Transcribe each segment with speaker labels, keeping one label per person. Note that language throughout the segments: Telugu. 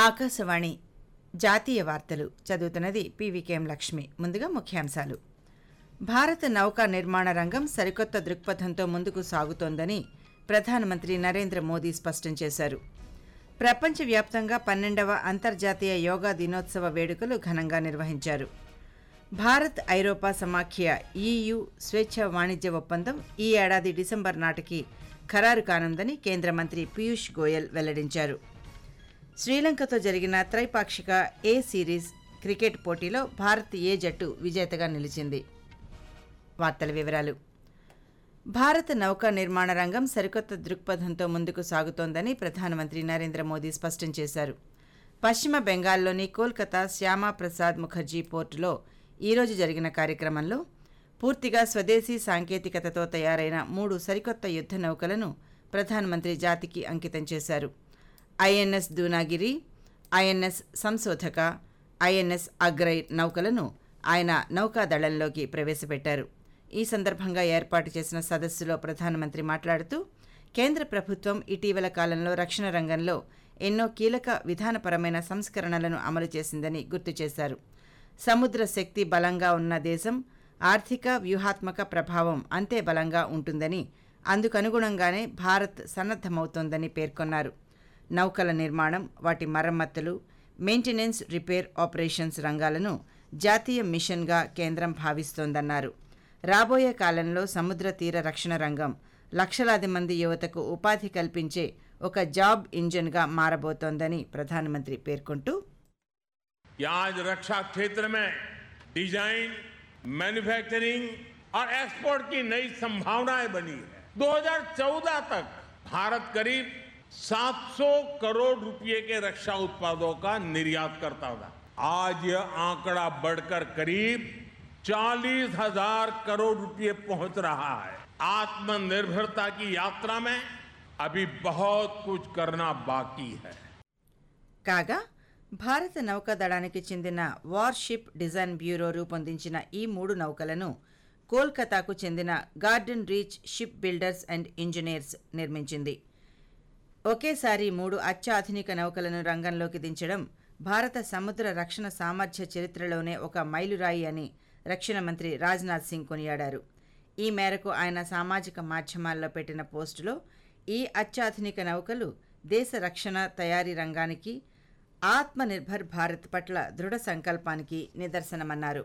Speaker 1: ఆకాశవాణి జాతీయ వార్తలు చదువుతున్నది పీవీకేఎం లక్ష్మి ముందుగా ముఖ్యాంశాలు భారత నౌకా నిర్మాణ రంగం సరికొత్త దృక్పథంతో ముందుకు సాగుతోందని ప్రధానమంత్రి నరేంద్ర మోదీ స్పష్టం చేశారు ప్రపంచవ్యాప్తంగా పన్నెండవ అంతర్జాతీయ యోగా దినోత్సవ వేడుకలు ఘనంగా నిర్వహించారు భారత్ ఐరోపా సమాఖ్య ఈయు స్వేచ్ఛ వాణిజ్య ఒప్పందం ఈ ఏడాది డిసెంబర్ నాటికి ఖరారు కానుందని కేంద్ర మంత్రి పీయూష్ గోయల్ వెల్లడించారు శ్రీలంకతో జరిగిన త్రైపాక్షిక ఏ సిరీస్ క్రికెట్ పోటీలో భారత్ ఏ జట్టు విజేతగా నిలిచింది వార్తల వివరాలు భారత నౌకా నిర్మాణ రంగం సరికొత్త దృక్పథంతో ముందుకు సాగుతోందని ప్రధానమంత్రి నరేంద్ర మోదీ స్పష్టం చేశారు పశ్చిమ బెంగాల్లోని కోల్కతా శ్యామా ప్రసాద్ ముఖర్జీ పోర్టులో ఈరోజు జరిగిన కార్యక్రమంలో పూర్తిగా స్వదేశీ సాంకేతికతతో తయారైన మూడు సరికొత్త యుద్ధ నౌకలను ప్రధానమంత్రి జాతికి అంకితం చేశారు INS Dunagiri INS Samshodhak INS Agray నౌకలను ఆయన నౌకాదళంలోకి ప్రవేశపెట్టారు ఈ సందర్భంగా ఏర్పాటు చేసిన సదస్సులో ప్రధానమంత్రి మాట్లాడుతూ కేంద్ర ప్రభుత్వం ఇటీవల కాలంలో రక్షణ రంగంలో ఎన్నో కీలక విధానపరమైన సంస్కరణలను అమలు చేసిందని గుర్తు చేశారు సముద్ర శక్తి బలంగా ఉన్న దేశం ఆర్థిక వ్యూహాత్మక ప్రభావం అంతే బలంగా ఉంటుందని అందుకనుగుణంగానే భారత్ సన్నద్ధమవుతోందని పేర్కొన్నారు నౌకల నిర్మాణం వాటి మరమ్మతులు మెయింటెనెన్స్ రిపేర్ ఆపరేషన్స్ రంగాలను జాతీయ మిషన్గా కేంద్రం భావిస్తోందన్నారు రాబోయే కాలంలో సముద్ర తీర రక్షణ రంగం లక్షలాది మంది యువతకు ఉపాధి కల్పించే ఒక జాబ్ ఇంజన్గా మారబోతోందని ప్రధానమంత్రి పేర్కొంటూ
Speaker 2: कि आज रक्षा क्षेत्र में डिजाइन मैन्युफैक्चरिंग और एक्सपोर्ट की नई संभावनाएं बनी है 2014 तक भारत करीब 700 करोड़ रुपए के रक्षा उत्पादों का निर्यात करता था आज यह आंकड़ा बढ़कर करीब चालीस हजार करोड़ रुपए पहुंच रहा है आत्मनिर्भरता की यात्रा में अभी बहुत कुछ करना बाकी है
Speaker 1: కాగా భారత నౌకాదళానికి చెందిన వార్షిప్ డిజైన్ బ్యూరో రూపొందించిన ఈ మూడు నౌకలను కోల్కతాకు చెందిన Garden Reach Shipbuilders and Engineers నిర్మించింది ఒకేసారి మూడు అత్యాధునిక నౌకలను రంగంలోకి దించడం భారత సముద్ర రక్షణ సామర్థ్య చరిత్రలోనే ఒక మైలురాయి అని రక్షణ మంత్రి రాజ్నాథ్ సింగ్ కొనియాడారు ఈ మేరకు ఆయన సామాజిక మాధ్యమాల్లో పెట్టిన పోస్టులో ఈ అత్యాధునిక నౌకలు దేశ రక్షణ తయారీ రంగానికి ఆత్మనిర్భర్ భారత్ పట్ల దృఢ సంకల్పానికి నిదర్శనమన్నారు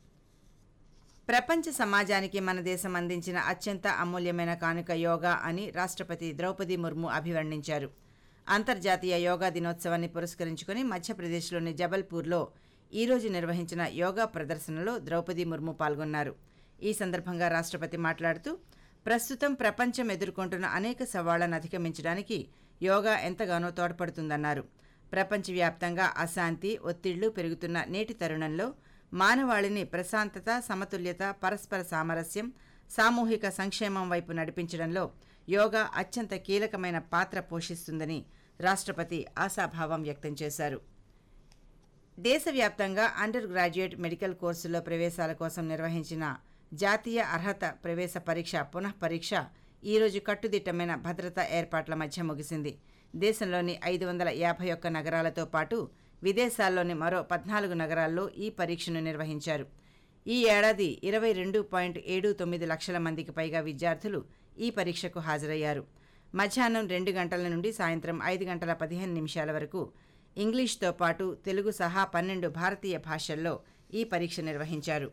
Speaker 1: ప్రపంచ సమాజానికి మన దేశం అందించిన అత్యంత అమూల్యమైన కానుక యోగా అని రాష్ట్రపతి ద్రౌపది ముర్ము అభివర్ణించారు అంతర్జాతీయ యోగా దినోత్సవాన్ని పురస్కరించుకుని మధ్యప్రదేశ్లోని జబల్పూర్లో ఈరోజు నిర్వహించిన యోగా ప్రదర్శనలో ద్రౌపది ముర్ము పాల్గొన్నారు ఈ సందర్భంగా రాష్ట్రపతి మాట్లాడుతూ ప్రస్తుతం ప్రపంచం ఎదుర్కొంటున్న అనేక సవాళ్లను అధిగమించడానికి యోగా ఎంతగానో తోడ్పడుతుందన్నారు ప్రపంచవ్యాప్తంగా అశాంతి ఒత్తిళ్లు పెరుగుతున్న నేటి తరుణంలో మానవాళిని ప్రశాంతత సమతుల్యత పరస్పర సామరస్యం సామూహిక సంక్షేమం వైపు నడిపించడంలో యోగా అత్యంత కీలకమైన పాత్ర పోషిస్తుందని రాష్ట్రపతి ఆశాభావం వ్యక్తం చేశారు దేశవ్యాప్తంగా అండర్ గ్రాడ్యుయేట్ మెడికల్ కోర్సుల్లో ప్రవేశాల కోసం నిర్వహించిన జాతీయ అర్హత ప్రవేశ పరీక్ష పునః పరీక్ష ఈరోజు కట్టుదిట్టమైన భద్రతా ఏర్పాట్ల మధ్య ముగిసింది దేశంలోని ఐదు వందల యాభై ఒక్క నగరాలతో పాటు విదేశాల్లోని మరో పద్నాలుగు నగరాల్లో ఈ పరీక్షను నిర్వహించారు ఈ ఏడాది ఇరవై రెండు పాయింట్ ఏడు తొమ్మిది లక్షల మందికి పైగా విద్యార్థులు ఈ పరీక్షకు హాజరయ్యారు మధ్యాహ్నం రెండు గంటల నుండి సాయంత్రం ఐదు గంటల పదిహేను నిమిషాల వరకు ఇంగ్లీష్తో పాటు తెలుగు సహా పన్నెండు భారతీయ భాషల్లో ఈ పరీక్ష నిర్వహించారు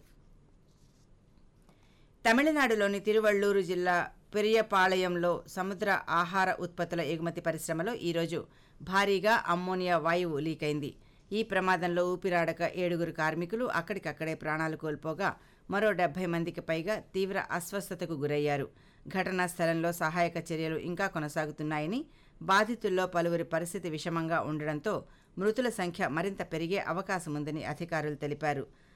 Speaker 1: తమిళనాడులోని తిరువళ్ళూరు జిల్లా పెరియపాళయంలో సముద్ర ఆహార ఉత్పత్తుల ఎగుమతి పరిశ్రమలో ఈరోజు భారీగా అమ్మోనియా వాయువు లీకైంది ఈ ప్రమాదంలో ఊపిరాడక ఏడుగురు కార్మికులు అక్కడికక్కడే ప్రాణాలు కోల్పోగా మరో డెబ్బై మందికి పైగా తీవ్ర అస్వస్థతకు గురయ్యారు ఘటనా స్థలంలో సహాయక చర్యలు ఇంకా కొనసాగుతున్నాయని బాధితుల్లో పలువురి పరిస్థితి విషమంగా ఉండడంతో మృతుల సంఖ్య మరింత పెరిగే అవకాశముందని అధికారులు తెలిపారు